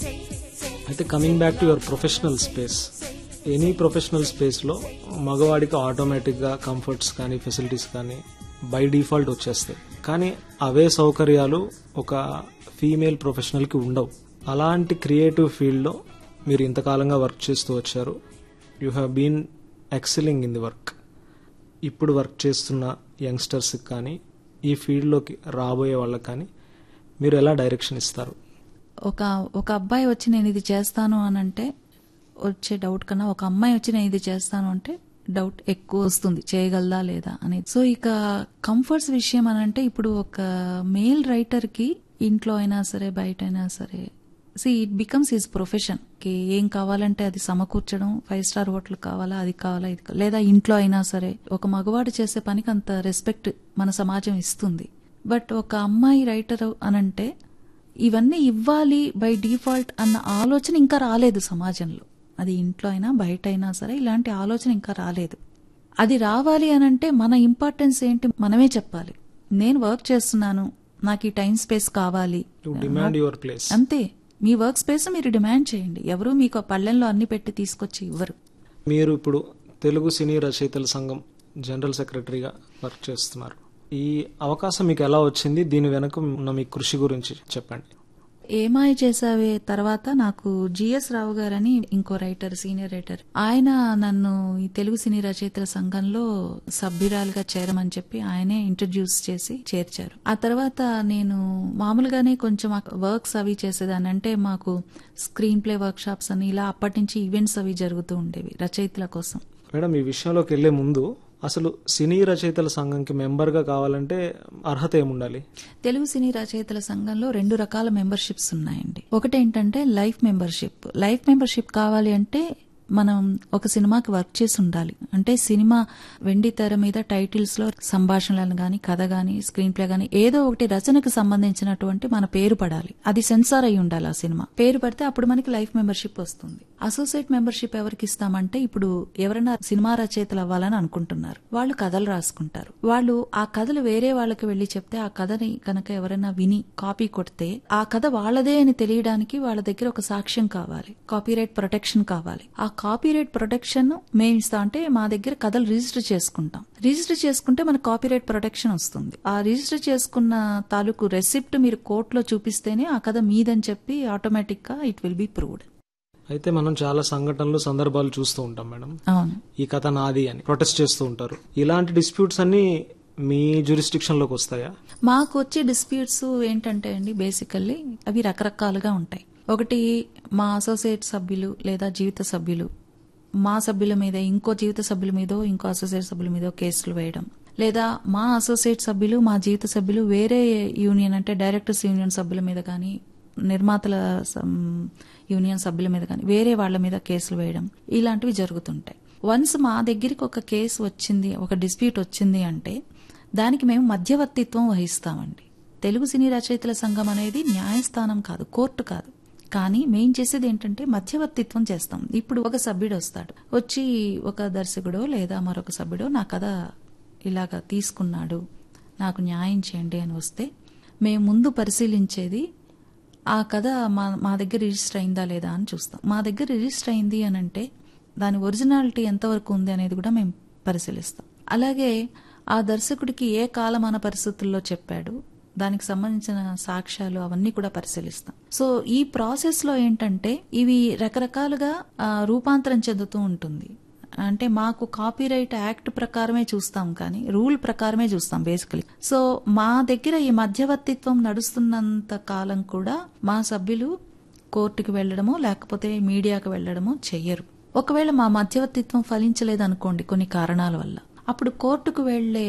అయితే coming back to your professional space any professional స్పేస్లో మగవాడికి ఆటోమేటిక్గా కంఫర్ట్స్ కానీ ఫెసిలిటీస్ కానీ బై డిఫాల్ట్ వచ్చేస్తాయి కానీ అవే సౌకర్యాలు ఒక ఫీమేల్ ప్రొఫెషనల్కి ఉండవు అలాంటి క్రియేటివ్ ఫీల్డ్లో మీరు ఇంతకాలంగా వర్క్ చేస్తూ వచ్చారు you have been excelling in the work ఇప్పుడు వర్క్ చేస్తున్న యంగ్స్టర్స్కి కానీ ఈ ఫీల్డ్లోకి రాబోయే వాళ్ళకి కానీ మీరు ఎలా డైరెక్షన్ ఇస్తారు ఒక ఒక అబ్బాయి వచ్చి నేను ఇది చేస్తాను అని అంటే వచ్చే డౌట్ కన్నా ఒక అమ్మాయి వచ్చి నేను ఇది చేస్తాను అంటే డౌట్ ఎక్కువ వస్తుంది చేయగలదా లేదా అనేది సో ఇక కంఫర్ట్స్ విషయం అని అంటే ఇప్పుడు ఒక మేల్ రైటర్ కి ఇంట్లో అయినా సరే బయట అయినా సరే see it becomes his profession కి ఏం కావాలంటే అది సమకూర్చడం ఫైవ్ స్టార్ హోటల్ కావాలా అది కావాలా ఇది కావాలా, లేదా ఇంట్లో అయినా సరే ఒక మగవాడు చేసే పనికి అంత రెస్పెక్ట్ మన సమాజం ఇస్తుంది బట్ ఒక అమ్మాయి రైటర్ అనంటే ఇవన్నీ ఇవ్వాలి బై డిఫాల్ట్ అన్న ఆలోచన ఇంకా రాలేదు సమాజంలో అది ఇంట్లో అయినా బయట అయినా సరే ఇలాంటి ఆలోచన ఇంకా రాలేదు అది రావాలి అనంటే మన ఇంపార్టెన్స్ ఏంటి మనమే చెప్పాలి నేను వర్క్ చేస్తున్నాను నాకు ఈ టైం స్పేస్ కావాలి టు డిమాండ్ యువర్ ప్లేస్ అంతే మీ వర్క్ స్పేస్ మీరు డిమాండ్ చేయండి ఎవరు మీకు ఆ పళ్ళెంలో అన్ని పెట్టి తీసుకొచ్చి ఇవ్వరు మీరు ఇప్పుడు తెలుగు సినీ రచయితల సంఘం జనరల్ సెక్రటరీగా వర్క్ చేస్తున్నారు ఈ అవకాశం మీకు ఎలా వచ్చింది దీని వెనక ఉన్న మీ కృషి గురించి చెప్పండి ఏమాయ చేసావే తర్వాత నాకు జిఎస్ రావు గారని ఇంకో రైటర్ సీనియర్ రైటర్ ఆయన నన్ను ఈ తెలుగు సినీ రచయితల సంఘంలో సభ్యురాలుగా చేరమని చెప్పి ఆయనే ఇంట్రడ్యూస్ చేసి చేర్చారు ఆ తర్వాత నేను మామూలుగానే కొంచెం వర్క్స్ అవి చేసేదాన్ని అంటే మాకు స్క్రీన్ ప్లే వర్క్ షాప్స్ అని ఇలా అప్పటి నుంచి ఈవెంట్స్ అవి జరుగుతూ ఉండేవి రచయితల కోసం మేడం ఈ విషయంలోకి వెళ్లే ముందు అసలు సినీ రచయితల సంఘంకి మెంబర్గా కావాలంటే అర్హత ఏముండాలి తెలుగు సినీ రచయితల సంఘంలో రెండు రకాల మెంబర్షిప్స్ ఉన్నాయండి ఒకటేంటంటే లైఫ్ మెంబర్షిప్ లైఫ్ మెంబర్షిప్ కావాలి అంటే మనం ఒక సినిమాకి వర్క్ చేసి ఉండాలి అంటే సినిమా వెండి తెర మీద టైటిల్స్ లో సంభాషణలను గాని కథ గాని స్క్రీన్ ప్లే గాని ఏదో ఒకటి రచనకు సంబంధించినటువంటి మన పేరు పడాలి అది సెన్సార్ అయి ఉండాలి ఆ సినిమా పేరు పడితే అప్పుడు మనకి లైఫ్ మెంబర్షిప్ వస్తుంది అసోసియేట్ మెంబర్షిప్ ఎవరికి ఇస్తామంటే ఇప్పుడు ఎవరైనా సినిమా రచయితలు అవ్వాలని అనుకుంటున్నారు వాళ్ళు కథలు రాసుకుంటారు వాళ్ళు ఆ కథలు వేరే వాళ్ళకి వెళ్లి చెప్తే ఆ కథని కనుక ఎవరైనా విని కాపీ కొడితే ఆ కథ వాళ్ళదే అని తెలియడానికి వాళ్ళ దగ్గర ఒక సాక్ష్యం కావాలి కాపీరైట్ ప్రొటెక్షన్ కావాలి ఆ కాపీరైట్ ప్రొటెక్షన్ మేము ఇస్తాం అంటే మా దగ్గర కథలు రిజిస్టర్ చేసుకుంటాం రిజిస్టర్ చేసుకుంటే మనకు కాపీరైట్ ప్రొటెక్షన్ వస్తుంది ఆ రిజిస్టర్ చేసుకున్న తాలూకు రెసిప్ట్ మీరు కోర్టులో చూపిస్తేనే ఆ కథ మీదని చెప్పి ఆటోమేటిక్ గా ఇట్ విల్ బి ప్రూవ్డ్ అయితే మనం చాలా సంఘటనలు సందర్భాలు చూస్తూ ఉంటాం మేడం అవును ఈ కథ నాది అని ప్రొటెస్ట్ చేస్తూ ఉంటారు ఇలాంటి డిస్ప్యూట్స్ అన్ని మీ జ్యూరిస్డిక్షన్ లోకి వస్తాయా మాకు వచ్చే డిస్ప్యూట్స్ ఏంటంటే అండి బేసికల్లీ అవి రకరకాలుగా ఉంటాయి ఒకటి మా అసోసియేట్ సభ్యులు లేదా జీవిత సభ్యులు మా సభ్యుల మీద ఇంకో జీవిత సభ్యుల మీదో ఇంకో అసోసియేట్ సభ్యుల మీదో కేసులు వేయడం లేదా మా అసోసియేట్ సభ్యులు మా జీవిత సభ్యులు వేరే యూనియన్ అంటే డైరెక్టర్స్ యూనియన్ సభ్యుల మీద కానీ నిర్మాతల సం- యూనియన్ సభ్యుల మీద కానీ వేరే వాళ్ళ మీద కేసులు వేయడం ఇలాంటివి జరుగుతుంటాయి వన్స్ మా దగ్గరికి ఒక కేసు వచ్చింది ఒక డిస్ప్యూట్ వచ్చింది అంటే దానికి మేము మధ్యవర్తిత్వం వహిస్తామండి తెలుగు సినీ రచయితల సంఘం అనేది న్యాయస్థానం కాదు కోర్టు కాదు కానీ మేం చేసేది ఏంటంటే మధ్యవర్తిత్వం చేస్తాం ఇప్పుడు ఒక సభ్యుడు వస్తాడు వచ్చి ఒక దర్శకుడో లేదా మరొక సభ్యుడో నా కథ ఇలాగా తీసుకున్నాడు నాకు న్యాయం చేయండి అని వస్తే మేము ముందు పరిశీలించేది ఆ కథ మా మా దగ్గర రిజిస్టర్ అయిందా లేదా అని చూస్తాం మా దగ్గర రిజిస్టర్ అయింది అని అంటే దాని ఒరిజినాలిటీ ఎంతవరకు ఉంది అనేది కూడా మేము పరిశీలిస్తాం అలాగే ఆ దర్శకుడికి ఏ కాలమాన పరిస్థితుల్లో చెప్పాడు దానికి సంబంధించిన సాక్ష్యాలు అవన్నీ కూడా పరిశీలిస్తాం సో ఈ ప్రాసెస్ లో ఏంటంటే ఇవి రకరకాలుగా ఆ, రూపాంతరం చెందుతూ ఉంటుంది అంటే మాకు కాపీరైట్ యాక్ట్ ప్రకారమే చూస్తాం కానీ రూల్ ప్రకారమే చూస్తాం బేసికలీ సో మా దగ్గర ఈ మధ్యవర్తిత్వం నడుస్తున్నంత కాలం కూడా మా సభ్యులు కోర్టుకి వెళ్ళడమో లేకపోతే మీడియాకు వెళ్ళడమో చెయ్యరు ఒకవేళ మా మధ్యవర్తిత్వం ఫలించలేదనుకోండి కొన్ని కారణాల వల్ల అప్పుడు కోర్టుకు వెళ్లే